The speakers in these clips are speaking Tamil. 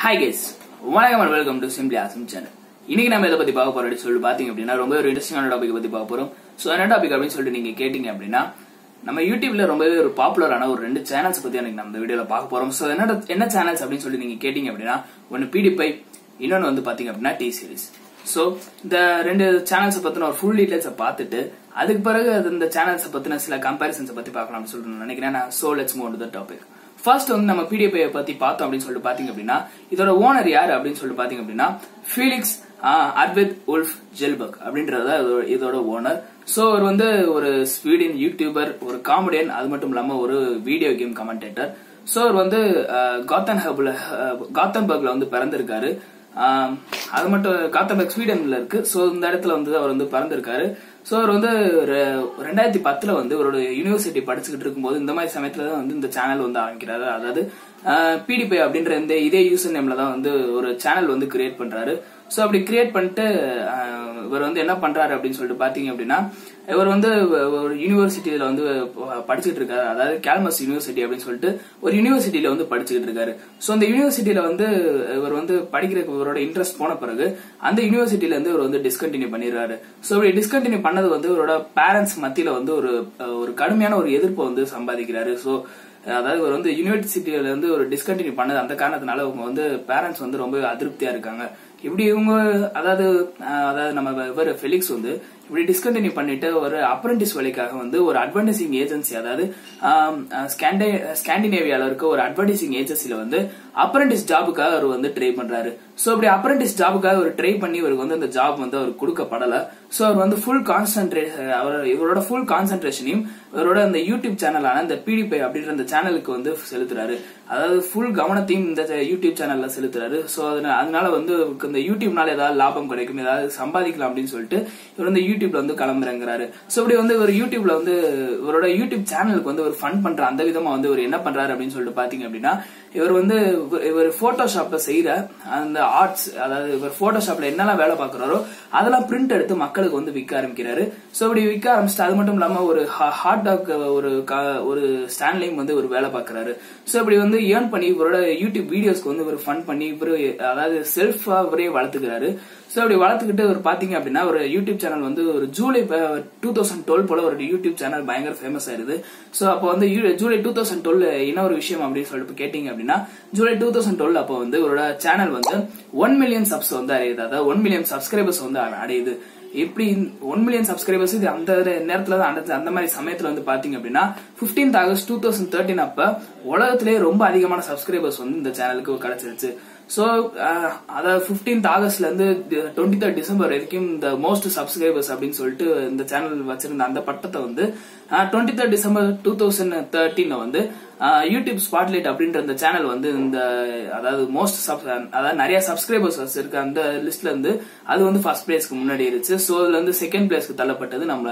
ஹாய் கேஸ் வணக்கம் and welcome to simply awesome channel இன்னைக்கு நம்ம எதை பத்தி பார்க்க போறோம் சொல்லி பாத்தீங்க அப்படின்னா ரொம்ப ஒரு இன்ட்ரெஸ்டிங்கான டாபிக் பத்தி பார்க்க போறோம் சோ என்ன டாபிக் அப்படின்னு சொல்லிட்டு நீங்க கேட்டீங்க அப்படின்னா நம்ம யூடியூப்ல ரொம்பவே ஒரு பாப்புலரான ஒரு ரெண்டு சேனல்ஸ் பத்தி எனக்கு நம்ம இந்த வீடியோல பார்க்க போறோம் சோ என்ன என்ன சேனல்ஸ் அப்படின்னு சொல்லி நீங்க கேட்டீங்க அப்படின்னா ஒன்னு பிடிபை இன்னொன்னு வந்து பாத்தீங்க அப்படின்னா டி சீரிஸ் சோ இந்த ரெண்டு சேனல்ஸ் பத்தின ஒரு ஃபுல் டீடைல்ஸ் பார்த்துட்டு அதுக்கு பிறகு அது இந்த சேனல்ஸ் பத்தின சில கம்பாரிசன்ஸ் பத்தி பார்க்கலாம்னு சொல்லிட்டு நான் நினைக்கிறேன் நான் so let's move to topic first வந்து நம்ம பிடிஎஃப் பத்தி பார்த்தோம் அப்படின்னு சொல்லிட்டு பாத்தீங்க அப்படின்னா இதோட ஓனர் யாரு அப்படின்னு சொல்லிட்டு பாத்தீங்க அப்படின்னா ஃபீலிக்ஸ் அர்வித் உல்ஃப் ஜெல்பர்க் அப்படின்றத இதோட- இதோட ஓனர் சோ அவர் வந்து ஒரு ஸ்வீடன் யூடியூபர் ஒரு காமெடியன் அது மட்டும் இல்லாம ஒரு வீடியோ கேம் கமெண்டேட்டர் சோ அவர் வந்து காத்தன் ஹப்ல காத்தன்பர்க்ல வந்து பிறந்திருக்காரு ஆஹ் அது மட்டும் காத்தன்பர்க் ஸ்வீடன்ல இருக்கு சோ இந்த இடத்துல வந்து அவர் வந்து பிறந்திருக்காரு சோ அவர் வந்து ரெ- ரெண்டாயிரத்தி பத்துல வந்து அவரோட யூனிவர்சிட்டி படிச்சுக்கிட்டு இருக்கும்போது இந்த மாதிரி சமயத்துல தான் வந்து இந்த சேனல் வந்து ஆரம்பிக்கிறாரு அதாவது பிடிபி அப்படின்ற இந்த இதே யூசர் நேம்ல தான் வந்து ஒரு சேனல் வந்து கிரியேட் பண்றாரு சோ அப்படி கிரியேட் பண்ணிட்டு ஆஹ், இவர் வந்து என்ன பண்றாரு அப்படின்னு சொல்லிட்டு பாத்தீங்க அப்படின்னா இவர் வந்து ஒரு யூனிவர்சிட்டியில வந்து படிச்சுட்டு இருக்காரு அதாவது கேல்மஸ் யூனிவர்சிட்டி அப்படின்னு சொல்லிட்டு ஒரு யூனிவர்சிட்டியில வந்து படிச்சுட்டு இருக்காரு சோ அந்த யூனிவர்சிட்டியில வந்து இவர் வந்து படிக்கிறதுக்கு இவரோட இன்ட்ரெஸ்ட் போன பிறகு அந்த யூனிவர்சிட்டியில இருந்து இவர் வந்து டிஸ்கண்டினியூ பண்ணிடுறாரு சோ இப்படி டிஸ்கண்டினியூ பண்ணது வந்து இவரோட பேரண்ட்ஸ் மத்தியில வந்து ஒரு அஹ், ஒரு கடுமையான ஒரு எதிர்ப்பை வந்து சம்பாதிக்கிறாரு சோ அதாவது இவர் வந்து யூனிவர்சிட்டியில இருந்து ஒரு டிஸ்கண்டினியூ பண்ணது அந்த காரணத்தினால இவங்க வந்து பேரண்ட்ஸ் வந்து ரொம்ப அதிருப்தியா இருக்காங்க இப்படி இவங்க அதாவது அஹ், அதாவது நம்ம இவர் ஃபெலிக்ஸ் வந்து இப்படி டிஸ்கண்டினியூ பண்ணிட்டு ஒரு அப்ரண்டிஸ் வேலைக்காக வந்து ஒரு அட்வர்டைசிங் ஏஜென்சி அதாவது ஆம், அஹ், ஸ்காண்டே- ஸ்காண்டினேவியால இருக்க ஒரு அட்வர்டைசிங் ஏஜென்சில வந்து அப்ரண்டிஸ் ஜாபுக்காக அவர் வந்து ட்ரை பண்றாரு சோ அப்படி அப்ரண்டிஸ் ஜாபுக்காக அவர் ட்ரை பண்ணி இவருக்கு வந்து அந்த ஜாப் வந்து அவர் கொடுக்கப்படல சோ அவர் வந்து ஃபுல் கான்சென்ட்ரேஷன் அவர் இவரோட ஃபுல் கான்சென்ட்ரேஷனையும் இவரோட அந்த யூடியூப் சேனலான இந்த பிடிபை அப்படின்ற அந்த சேனலுக்கு வந்து செலுத்துறாரு அதாவது ஃபுல் கவனத்தையும் இந்த யூடியூப் சேனல்ல செலுத்துறாரு சோ அதனால வந்து இவருக்கு இந்த யூடியூப்னால ஏதாவது லாபம் கிடைக்கும் ஏதாவது சம்பாதிக்கலாம் அப்படின்னு சொல்லிட்டு இவர் வந்து யூடியூப்ல வந்து கிளம்புறங்கிறாரு சோ இப்படி வந்து இவர் யூடியூப்ல வந்து இவரோட யூடியூப் சேனலுக்கு வந்து ஒரு ஃபன் பண்ற அந்த விதமா வந்து இவர் என்ன பண்றாரு அப்படின்னு சொல்லிட்டு பாத்தீங்க அப்படின்னா இவர் வந்து இவர்- இவர் போட்டோஷாப்ல செய்யற அந்த ஆர்ட்ஸ் அதாவது இவர் போட்டோஷாப்ல என்னெல்லாம் வேலை பார்க்கறாரோ அதெல்லாம் பிரிண்ட் எடுத்து மக்களுக்கு வந்து விற்க ஆரம்பிக்கிறாரு சோ இப்படி விற்க ஆரம்பிச்சுட்டு அது மட்டும் இல்லாம ஒரு ஹாட் டாக் ஒரு க- ஒரு ஸ்டாண்ட்லையும் வந்து ஒரு வேலை பார்க்கறாரு சோ இப்படி வந்து ஏர்ன் பண்ணி இவரோட யூடியூப் வீடியோஸ்க்கு வந்து இவர் ஃபன் பண்ணி இவரு அதாவது செல்ஃபா இவரே வளர்த்துக்கிறாரு சோ அப்படி வளர்த்துக்கிட்டு ஒரு பாத்தீங்க அப்படின்னா ஒரு யூடியூப் சேனல் வந்து ஒரு ஜூலை டூ தௌசண்ட் டுவெல் போல ஒரு யூடியூப் சேனல் பயங்கர ஃபேமஸ் ஆயிருது சோ அப்போ வந்து யூ- ஜூலை டூ தௌசண்ட் டுவெல் என்ன ஒரு விஷயம் அப்படின்னு சொல்லிட்டு கேட்டீங்க அப்படின்னா ஜூலை டூ தௌசண்ட் டுவெல் அப்போ வந்து இவரோட சேனல் வந்து ஒன் மில்லியன் சப்ஸ் வந்து அடையுது அதாவது ஒன் மில்லியன் சப்ஸ்கிரைபர்ஸ் வந்து அ- அடையுது எப்படி ஒன் மில்லியன் சப்ஸ்கிரைபர்ஸ் இது அந்த நேரத்துல தான் அடைஞ்சு அந்த மாதிரி சமயத்துல வந்து பாத்தீங்க அப்படின்னா 15th August two thousand thirteen அப்ப உலகத்திலேயே ரொம்ப அதிகமான சப்ஸ்கிரைபர்ஸ் வந்து இந்த சேனலுக்கு கிடைச்சிருச்சு சோ அதாவது 15th ஆகஸ்ட்ல இருந்து டுவெண்ட்டி தேர்ட் டிசம்பர் வரைக்கும் இந்த மோஸ்ட் சப்ஸ்கிரைபர்ஸ் அப்படின்னு சொல்லிட்டு இந்த சேனல் வச்சிருந்த அந்த பட்டத்தை வந்து twenty third December two thousand தேர்ட்டீன்ல வந்து ஆஹ், யூடியூப் ஸ்பாட்லைட் அப்படின்ற இந்த சேனல் வந்து இந்த அதாவது மோஸ்ட் அதாவது நிறைய சப்ஸ்கிரைபர்ஸ் வச்சிருக்க அந்த லிஸ்ட்ல இருந்து அது வந்து ஃபர்ஸ்ட் பிளேஸ்க்கு முன்னாடி இருந்துச்சு சோ அதுல இருந்து செகண்ட் பிளேஸ்க்கு தள்ளப்பட்டது நம்ம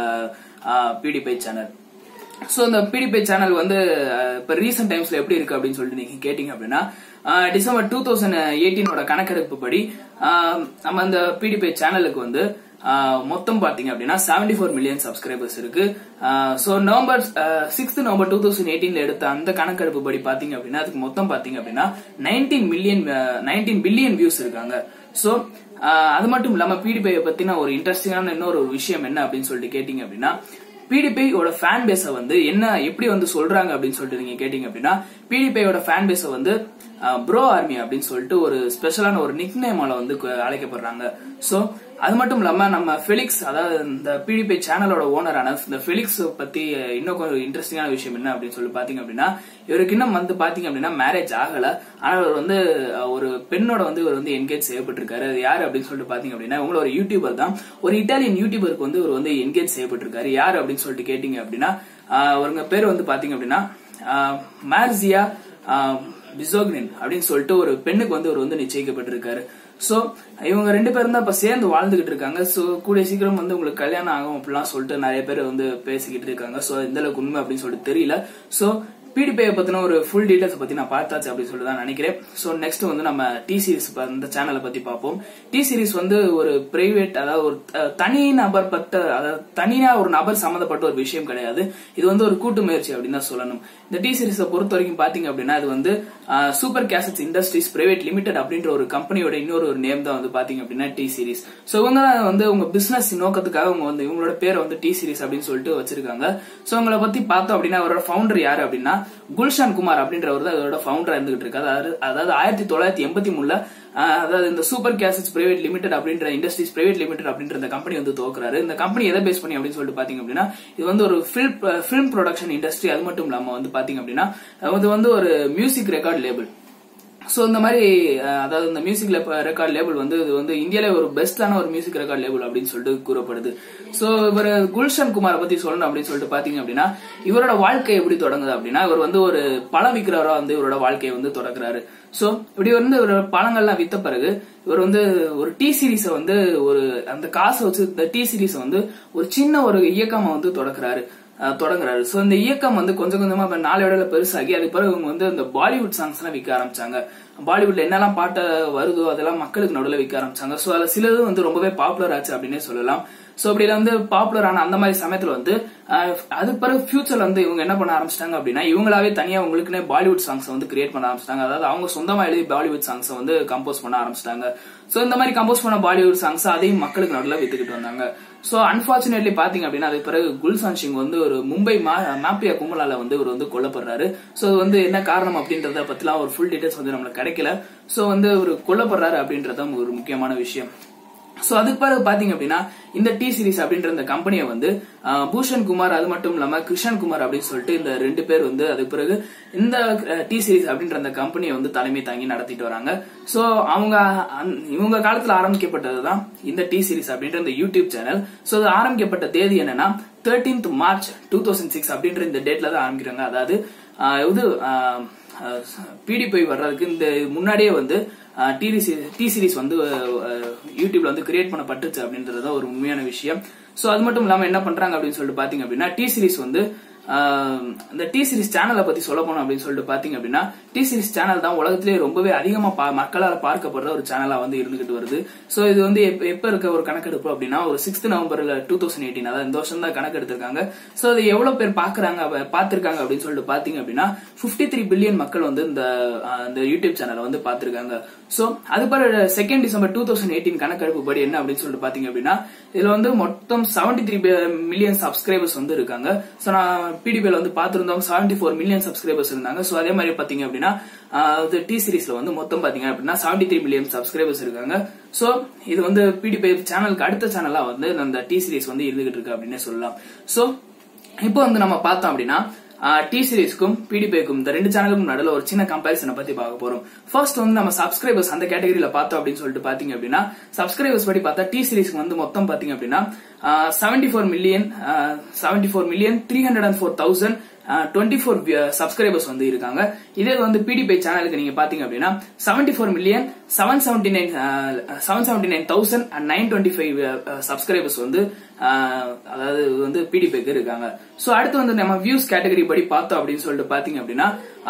பிடிபை சேனல் சோ இந்த பிடிபி சேனல் வந்து அஹ், இப்ப ரீசெண்ட் டைம்ஸ்ல எப்படி இருக்கு அப்படின்னு சொல்லிட்டு நீங்க கேட்டீங்க அப்படின்னா அஹ், டிசம்பர் டூ தௌசண்ட் எயிட்டீனோட கணக்கெடுப்பு படி அஹ், நம்ம இந்த பிடிபி சேனலுக்கு வந்து அஹ், மொத்தம் பாத்தீங்க அப்படின்னா 74 ஃபோர் மில்லியன் சப்ஸ்கிரைபர்ஸ் இருக்கு so November sixth November two thousand எயிட்டீன்ல எடுத்த அந்த கணக்கெடுப்பு படி பாத்தீங்க அப்படின்னா அதுக்கு மொத்தம் பாத்தீங்க அப்படின்னா nineteen million nineteen billion views இருக்காங்க சோ அது மட்டும் இல்லாம பிடிபி பத்தின ஒரு இன்ட்ரெஸ்டிங்கான இன்னொரு ஒரு விஷயம் என்ன அப்படின்னு சொல்லிட்டு கேட்டீங்க அப்படின்னா பிடிபியோட ஃபேன் பேஸ வந்து என்ன எப்படி வந்து சொல்றாங்க அப்படின்னு சொல்லிட்டு நீங்க கேட்டீங்க அப்படின்னா பிடிபியோட ஃபேன் பேஸ வந்து ப்ரோ ஆர்மி அப்படின்னு சொல்லிட்டு ஒரு ஸ்பெஷலான ஒரு நிக் நேமால வந்து கு- அழைக்கப்படுறாங்க சோ அது மட்டும் இல்லாம நம்ம ஃபெலிக்ஸ் அதாவது இந்த பிடிபி சேனலோட ஓனரான இந்த ஃபெலிக்ஸ் பத்தி இன்னும் கொஞ்சம் இன்ட்ரெஸ்டிங்கான விஷயம் என்ன அப்படின்னு சொல்லி பாத்தீங்க அப்படின்னா இவருக்கு இன்னும் வந்து பாத்தீங்க அப்படின்னா மேரேஜ் ஆகல ஆனா இவர் வந்து அஹ், ஒரு பெண்ணோட வந்து இவர் வந்து என்கேஜ் செய்யப்பட்டிருக்காரு அது யாரு அப்படின்னு சொல்லிட்டு பாத்தீங்க அப்படின்னா இவங்கள ஒரு யூடியூபர் தான் ஒரு இட்டாலியன் யூடியூபருக்கு வந்து இவர் வந்து என்கேஜ் செய்யப்பட்டிருக்காரு யாரு அப்படின்னு சொல்லிட்டு கேட்டீங்க அப்படின்னா ஆஹ், அவருங்க பேர் வந்து பாத்தீங்க அப்படின்னா ஆஹ், மார்சியா ஆஹ், பிசோக்னின் அப்படின்னு சொல்லிட்டு ஒரு பெண்ணுக்கு வந்து இவர் வந்து நிச்சயிக்கப்பட்டிருக்காரு சோ இவங்க ரெண்டு பேரும் தான் இப்ப சேர்ந்து வாழ்ந்துகிட்டு இருக்காங்க சோ கூடிய சீக்கிரம் வந்து உங்களுக்கு கல்யாணம் ஆகும் அப்படிலாம் சொல்லிட்டு நிறைய பேர் வந்து பேசிக்கிட்டு இருக்காங்க சோ எந்த அளவுக்கு உண்மை அப்படின்னு சொல்லிட்டு தெரியல சோ பிடிபே பத்தின ஒரு ஃபுல் டீடைல்ஸ் பத்தி நான் பார்த்தாச்சு அப்படின்னு சொல்லி தான் நினைக்கிறேன் ஸோ நெக்ஸ்ட் வந்து நம்ம டி சீரிஸ் இந்த சேனலை பத்தி பார்ப்போம் டி சீரிஸ் வந்து ஒரு பிரைவேட் அதாவது ஒரு அஹ், தனி நபர் பட்ட அதாவது தனியா ஒரு நபர் சம்மந்தப்பட்ட ஒரு விஷயம் கிடையாது இது வந்து ஒரு கூட்டு முயற்சி அப்படின்னு தான் சொல்லணும் இந்த டி சீரிஸை பொறுத்த வரைக்கும் பாத்தீங்க அப்படின்னா இது வந்து Super Cassettes Industries Private Limited அப்படின்ற ஒரு கம்பெனியோட இன்னொரு ஒரு நேம் தான் வந்து பாத்தீங்க அப்படின்னா டி சீரிஸ் ஸோ இவங்க தான் வந்து உங்க பிசினஸ் நோக்கத்துக்காக அவங்க வந்து இவங்களோட பேரை வந்து டி சீரிஸ் அப்படின்னு சொல்லிட்டு வச்சிருக்காங்க ஸோ உங்களை பத்தி பார்த்தோம் அப்படின்னா அவரோட ஃபவுண்டர் யாரு அப்படின்னா குல்ஷான் குமார் அப்படின்றவர் தான் இதோட ஃபவுண்டரா இருந்துகிட்டு இருக்காரு அதாவது- அதாவது ஆயிரத்தி தொள்ளாயிரத்தி எண்பத்தி மூணுல ஆஹ், அதாவது இந்த சூப்பர் கேசட்ஸ் பிரைவேட் லிமிடெட் அப்படின்ற இண்டஸ்ட்ரீஸ் பிரைவேட் லிமிடெட் அப்படின்ற இந்த கம்பெனி வந்து துவக்குறாரு இந்த கம்பெனி எதை பேஸ் பண்ணி அப்படின்னு சொல்லிட்டு பாத்தீங்க அப்படின்னா இது வந்து ஒரு ஃபில்ம் ஃபிலிம் ப்ரொடக்ஷன் இண்டஸ்ட்ரி அது மட்டும் இல்லாம வந்து பாத்தீங்க அப்படின்னா இது வந்து ஒரு மியூசிக் ரெக்கார்ட் லேபிள் சோ இந்த மாதிரி அஹ், அதாவது இந்த மியூசிக் ரெக்கார்ட் லேபிள் வந்து இது வந்து இந்தியால ஒரு பெஸ்டான ஒரு மியூசிக் ரெக்கார்ட் லேபிள் அப்படின்னு சொல்லிட்டு கூறப்படுது சோ இவர் குல்ஷன் குமாரை பத்தி சொல்லணும் அப்படின்னு சொல்லிட்டு பாத்தீங்க அப்படின்னா இவரோட வாழ்க்கை எப்படி தொடங்குது அப்படின்னா இவர் வந்து ஒரு பழம் விற்கிறவரா வந்து இவரோட வாழ்க்கையை வந்து தொடங்குறாரு சோ இப்படி வந்து ஒரு பழங்கள்லாம் வித்த பிறகு இவர் வந்து ஒரு டி சீரீஸ வந்து ஒரு அந்த காசை வச்சு இந்த டி சீரீஸ வந்து ஒரு சின்ன ஒரு இயக்கமா வந்து தொடக்குறாரு அஹ் தொடங்குறாரு சோ இந்த இயக்கம் வந்து கொஞ்சம் கொஞ்சமா இப்ப நாளடைவுல பெருசாகி அதுக்கு பிறகு இவங்க வந்து இந்த பாலிவுட் சாங்ஸ் எல்லாம் விற்க ஆரம்பிச்சாங்க பாலிவுட்ல என்னெல்லாம் பாட்டு வருதோ அதெல்லாம் மக்களுக்கு நடுவில் விற்க ஆரம்பிச்சாங்க சோ அதுல சிலது வந்து ரொம்பவே பாப்புலர் ஆச்சு அப்படின்னே சொல்லலாம் சோ அப்படி வந்து பாப்புலர் ஆன அந்த மாதிரி சமயத்துல வந்து அஹ், அதுக்கு பிறகு ஃபியூச்சர்ல வந்து இவங்க என்ன பண்ண ஆரம்பிச்சிட்டாங்க அப்படின்னா இவங்களாவே தனியா உங்களுக்குன்னே பாலிவுட் சாங்ஸ் வந்து கிரியேட் பண்ண ஆரம்பிச்சிட்டாங்க அதாவது அவங்க சொந்தமா எழுதி பாலிவுட் சாங்ஸ் வந்து கம்போஸ் பண்ண ஆரம்பிச்சிட்டாங்க சோ இந்த மாதிரி கம்போஸ் பண்ண பாலிவுட் சாங்ஸ் அதையும் மக்களுக்கு நடுவில் வித்துக்கிட்டு வந்தாங்க சோ அன்பார்ச்சுனேட்லி பாத்தீங்க அப்படின்னா அதுக்கு பிறகு குல்சான் சிங் வந்து ஒரு மும்பை மா- மாப்பியா கும்பலால வந்து இவர் வந்து கொல்லப்படுறாரு சோ அது வந்து என்ன காரணம் அப்படின்றத பத்திலாம் ஒரு ஃபுல் டீடைல்ஸ் வந்து நம்மளுக்கு கிடைக்கல சோ வந்து ஒரு கொல்லப்படுறாரு அப்படின்றத ஒரு முக்கியமான விஷயம் சோ அதுக்கு பிறகு பாத்தீங்க அப்படின்னா இந்த டி சீரிஸ் அப்படின்ற இந்த கம்பெனியை வந்து அஹ், பூஷன் குமார் அது மட்டும் இல்லாம கிருஷன் குமார் அப்படின்னு சொல்லிட்டு இந்த ரெண்டு பேர் வந்து அதுக்கு பிறகு இந்த டி சீரிஸ் அப்படின்ற அந்த கம்பெனியை வந்து தலைமை தாங்கி நடத்திட்டு வராங்க சோ அவங்க அந்த- இவங்க காலத்துல ஆரம்பிக்கப்பட்டதுதான் இந்த டி சீரிஸ் அப்படின்ற இந்த யூடியூப் சேனல் சோ அது ஆரம்பிக்கப்பட்ட தேதி என்னன்னா 13th March two thousand six அப்படின்ற இந்த டேட்ல தான் ஆரம்பிக்கிறாங்க அதாவது அஹ், இது பிடிபி வர்றதுக்கு இந்த முன்னாடியே வந்து டி சீரிஸ் வந்து அஹ், யூடியூப்ல வந்து கிரியேட் பண்ணப்பட்டுச்சு அப்படின்றது தான் ஒரு உண்மையான விஷயம் சோ அது மட்டும் இல்லாம என்ன பண்றாங்க அப்படின்னு சொல்லிட்டு பாத்தீங்க அப்படின்னா டி சீரிஸ் வந்து ஆஹ், இந்த டி சீரிஸ் சேனலை பத்தி சொல்ல போனோம் அப்படின்னு சொல்லிட்டு பாத்தீங்க அப்படின்னா டி சீரிஸ் சேனல் தான் உலகத்திலேயே ரொம்பவே அதிகமா பா- மக்களால் பார்க்கப்படுற ஒரு சேனலா வந்து இருந்துகிட்டு வருது சோ இது வந்து எப்ப எப்ப இருக்க ஒரு கணக்கெடுப்பு அப்படின்னா ஒரு சிக்ஸ்த் நவம்பர்ல டூ தௌசண்ட் எயிட்டீன் அதாவது இந்த வருஷம் தான் கணக்கெடுத்திருக்காங்க சோ அது எவ்வளவு பேர் பாக்குறாங்க அவ- பார்த்திருக்காங்க அப்படின்னு சொல்லிட்டு பாத்தீங்க அப்படின்னா 53 த்ரீ பில்லியன் மக்கள் வந்து இந்த ஆஹ், இந்த யூடியூப் சேனலை வந்து பார்த்திருக்காங்க சோ அது பிறகு second December two thousand eighteen கணக்கெடுப்பு படி என்ன அப்படின்னு சொல்லிட்டு பாத்தீங்க அப்படின்னா இதுல வந்து மொத்தம் 73 த்ரீ மில்லியன் சப்ஸ்கிரைபர்ஸ் வந்து இருக்காங்க சோ நான் பிடிபில வந்து பார்த்திருந்தோம் 74 ஃபோர் மில்லியன் சப்ஸ்கிரைபர்ஸ் இருந்தாங்க சோ அதே மாதிரி பாத்தீங்க அப்படின்னா ஆஹ், டி சீரிஸ்ல வந்து மொத்தம் பாத்தீங்க அப்படின்னா 73 த்ரீ மில்லியன் சப்ஸ்கிரைபர்ஸ் இருக்காங்க சோ இது வந்து பிடிபி சேனலுக்கு அடுத்த சேனலா வந்து அந்த டி சீரிஸ் வந்து இருந்துகிட்டு இருக்கு அப்படின்னே சொல்லலாம் சோ இப்போ வந்து நம்ம பார்த்தோம் அப்படின்னா டி சீரிஸ்க்கும் பிடிபிக்கும் இந்த ரெண்டு சேனலுக்கும் நடுவில் ஒரு சின்ன கம்பேரிசனை பத்தி பார்க்க போறோம் ஃபர்ஸ்ட் வந்து நம்ம சப்ஸ்கிரைபர்ஸ் அந்த கேட்டகரியில பார்த்தோம் அப்படின்னு சொல்லிட்டு பாத்தீங்க அப்படின்னா சப்ஸ்கிரைபர்ஸ் படி பார்த்தா டி சீரிஸ்க்கு வந்து மொத்தம் பாத்தீங்க அப்படின்னா seventy four million seventy four million three hundred and four thousand twenty four subscribers வந்து இருக்காங்க இதே வந்து பிடிபி சேனலுக்கு நீங்க பாத்தீங்க அப்படின்னா seventy four million seven seventy nine seven seventy nine thousand and nine twenty five subscribers வந்து ஆஹ், அதாவது வந்து பிடிபிக்கு இருக்காங்க சோ அடுத்து வந்து நம்ம வியூஸ் கேட்டகரி படி பார்த்தோம் அப்படின்னு சொல்லிட்டு பாத்தீங்க அப்படின்னா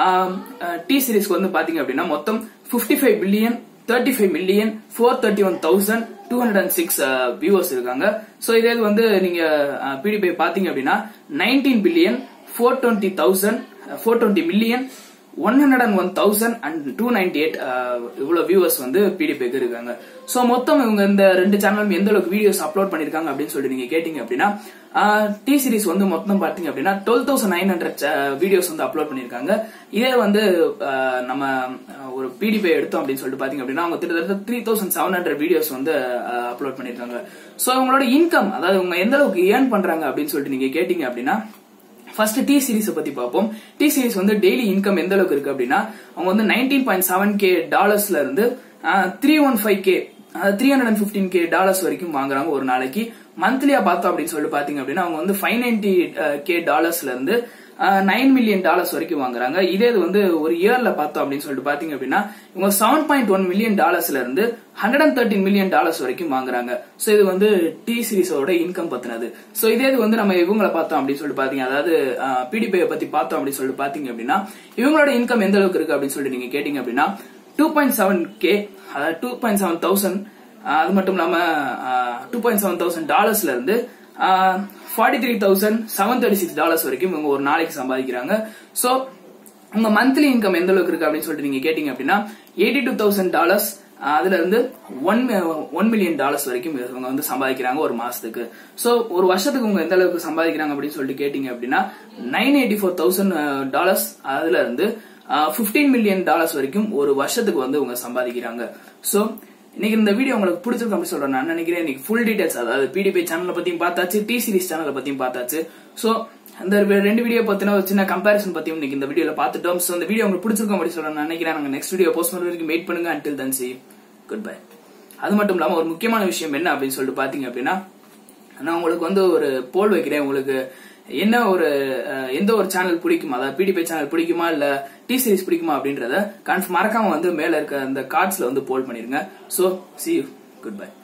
டி சீரிஸ்க்கு வந்து பாத்தீங்க அப்படின்னா மொத்தம் 55 five billion thirty five million four thirty one thousand two hundred and six viewers இருக்காங்க சோ இதே இது வந்து நீங்க பிடிபி பாத்தீங்க அப்படின்னா nineteen billion four twenty thousand four twenty million one hundred and one thousand and two ninety eight இவ்வளவு வியூவர்ஸ் வந்து பிடிபிக்கு இருக்காங்க சோ மொத்தம் இவங்க இந்த ரெண்டு சேனலும் எந்த அளவுக்கு வீடியோஸ் அப்லோட் பண்ணிருக்காங்க அப்படின்னு சொல்லிட்டு நீங்க கேட்டீங்க அப்படின்னா டி சீரிஸ் வந்து மொத்தம் பாத்தீங்க அப்படின்னா twelve thousand nine hundred videos வந்து அப்லோட் பண்ணிருக்காங்க இதே வந்து ஆஹ், நம்ம ஆஹ், ஒரு பிடிபி எடுத்தோம் அப்படின்னு சொல்லிட்டு பாத்தீங்க அப்படின்னா அவங்க கிட்டத்தட்ட three thousand seven hundred videos வந்து அப்லோட் பண்ணிருக்காங்க சோ அவங்களோட இன்கம் அதாவது அவங்க எந்த அளவுக்கு ஏர்ன் பண்றாங்க அப்படின்னு சொல்லிட்டு நீங்க கேட்டீங்க அப்படின்னா ஃபர்ஸ்ட் டி சீரிஸ் பத்தி பார்ப்போம் டி சீரிஸ் வந்து டெய்லி இன்கம் எந்த அளவுக்கு இருக்கு அப்படின்னா அவங்க வந்து நைன்டீன் பாயிண்ட் செவன் கே டாலர்ஸ்ல இருந்து three one five K three hundred and fifteen K dollars வரைக்கும் வாங்குறாங்க ஒரு நாளைக்கு மந்த்லியா பார்த்தோம் அப்படின்னு சொல்லிட்டு பாத்தீங்க அப்படின்னா அவங்க வந்து ஃபைவ் நைன்டி கே டாலர்ஸ்ல இருந்து நைன் மில்லியன் டாலர்ஸ் வரைக்கும் வாங்குறாங்க இதே இது வந்து ஒரு இயர்ல பார்த்தோம் அப்படின்னு சொல்லிட்டு பாத்தீங்க அப்படின்னா இவங்க செவன் பாயிண்ட் ஒன் மில்லியன் டாலர்ஸ்ல இருந்து hundred and thirteen million dollars வரைக்கும் வாங்குறாங்க சோ இது வந்து டி சீரிஸோட இன்கம் பத்தினது சோ இதே இது வந்து நம்ம இவங்கள பார்த்தோம் அப்படின்னு சொல்லிட்டு பாத்தீங்க அதாவது பிடிபிஐ பத்தி பார்த்தோம் அப்படின்னு சொல்லிட்டு பாத்தீங்க அப்படின்னா இவங்களோட இன்கம் எந்த அளவுக்கு இருக்கு அப்படின்னு சொல்லிட்டு நீங்க கேட்டீங்க அப்படின்னா டூ பாயிண்ட் செவன் கே அதாவது டூ பாயிண்ட் செவன் தௌசண்ட் அது மட்டும் இல்லாம டூ பாயிண்ட் செவன் தௌசண்ட் டாலர்ஸ்ல இருந்து forty three thousand seven thirty six dollars வரைக்கும் இவங்க ஒரு நாளைக்கு சம்பாதிக்கிறாங்க சோ உங்க மந்த்லி இன்கம் எந்த அளவுக்கு இருக்கு அப்படின்னு சொல்லிட்டு நீங்க கேட்டீங்க அப்படின்னா எயிட்டி டூ தௌசண்ட் டாலர்ஸ் அதுல இருந்து ஒன் ஒன் மில்லியன் டாலர்ஸ் வரைக்கும் இவங்க வந்து சம்பாதிக்கிறாங்க ஒரு மாசத்துக்கு சோ ஒரு வருஷத்துக்கு உங்க எந்த அளவுக்கு சம்பாதிக்கிறாங்க அப்படின்னு சொல்லிட்டு கேட்டீங்க அப்படின்னா nine eighty four thousand dollars அதுல இருந்து பிப்டீன் மில்லியன் டாலர்ஸ் வரைக்கும் ஒரு வருஷத்துக்கு வந்து இவங்க சம்பாதிக்கிறாங்க சோ இன்னைக்கு இந்த வீடியோ உங்களுக்கு பிடிச்சிருக்கும் அப்படின்னு சொல்றேன் நான் நினைக்கிறேன் இன்னைக்கு ஃபுல் டீடைல்ஸ் அதாவது பிடிபி சேனலை பத்தியும் பார்த்தாச்சு டி சீரிஸ் சேனலை பத்தியும் பார்த்தாச்சு சோ அந்த ரெண்டு வீடியோ பத்தின ஒரு சின்ன கம்பேரிசன் பத்தியும் இன்னைக்கு இந்த வீடியோல பார்த்துட்டோம் சோ இந்த வீடியோ உங்களுக்கு பிடிச்சிருக்கும் அப்படின்னு சொல்ல நான் நினைக்கிறேன் நாங்க நெக்ஸ்ட் வீடியோ போஸ்ட் பண்ண வரைக்கும் வெயிட் பண்ணுங்க until then see goodbye அது மட்டும் இல்லாம ஒரு முக்கியமான விஷயம் என்ன அப்படின்னு சொல்லிட்டு பாத்தீங்க அப்படின்னா நான் உங்களுக்கு வந்து ஒரு போல் வைக்கிறேன் உங்களுக்கு என்ன ஒரு எந்த ஒரு சேனல் பிடிக்குமா அதாவது பிடிபி சேனல் பிடிக்குமா இல்ல டி சீரிஸ் பிடிக்குமா அப்படின்றத கன்ஃபார்ம் மறக்காம வந்து மேல இருக்க அந்த கார்ட்ஸ்ல வந்து போல் பண்ணிருங்க சோ சி குட் பை